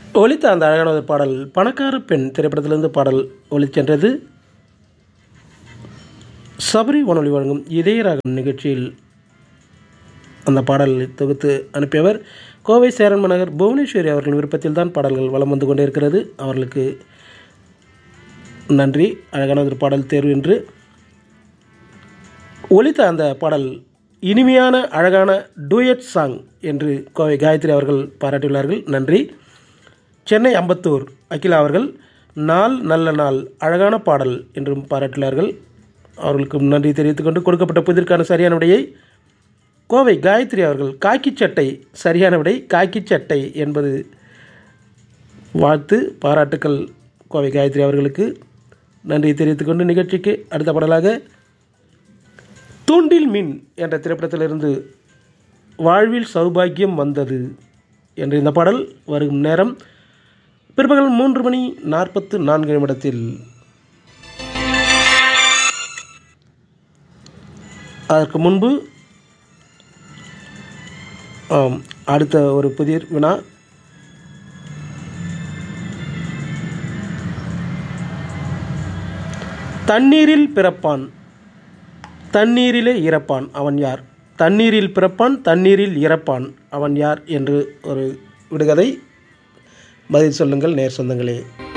ஒலித்த அந்த அழகான ஒரு பாடல் பணக்கார பெண் திரைப்படத்திலிருந்து பாடல் ஒலிச்சென்றது சபரி வானொலி வழங்கும் இதயராகம் நிகழ்ச்சியில் அந்த பாடலை தொகுத்து அனுப்பியவர் கோவை சேரன்ம நகர் புவனேஸ்வரி அவர்களின் விருப்பத்தில் தான் பாடல்கள் வலம் வந்து கொண்டே இருக்கிறது அவர்களுக்கு நன்றி அழகான ஒரு பாடல் தேர்வு என்று ஒலித்த அந்த பாடல் இனிமையான அழகான டூயட் சாங் என்று கோவை காயத்ரி அவர்கள் பாராட்டியுள்ளார்கள் நன்றி சென்னை அம்பத்தூர் அகிலா அவர்கள் நாள் நல்ல நாள் அழகான பாடல் என்றும் பாராட்டியுள்ளார்கள் அவர்களுக்கும் நன்றி தெரிவித்துக் கொண்டு கொடுக்கப்பட்ட புதிர்க்கான சரியான விடையை கோவை காயத்ரி அவர்கள் காக்கி சட்டை சரியான விடை காக்கி சட்டை என்பது வாழ்த்து பாராட்டுக்கள் கோவை காயத்ரி அவர்களுக்கு நன்றி தெரிவித்துக் கொண்டு நிகழ்ச்சிக்கு அடுத்த பாடலாக தூண்டில் மின் என்ற திரைப்படத்திலிருந்து வாழ்வில் சௌபாகியம் வந்தது என்ற இந்த பாடல் வரும் நேரம் பிற்பகல் மூன்று மணி நாற்பத்து நான்கு நிமிடத்தில் அதற்கு முன்பு ஆம், அடுத்த ஒரு புதிய வினா தண்ணீரில் பிறப்பான் தண்ணீரிலே இறப்பான் அவன் யார் தண்ணீரில் பிறப்பான் தண்ணீரில் இறப்பான் அவன் யார் என்று ஒரு விடுகதை பதில் சொல்லுங்கள் நேர் சொந்தங்களே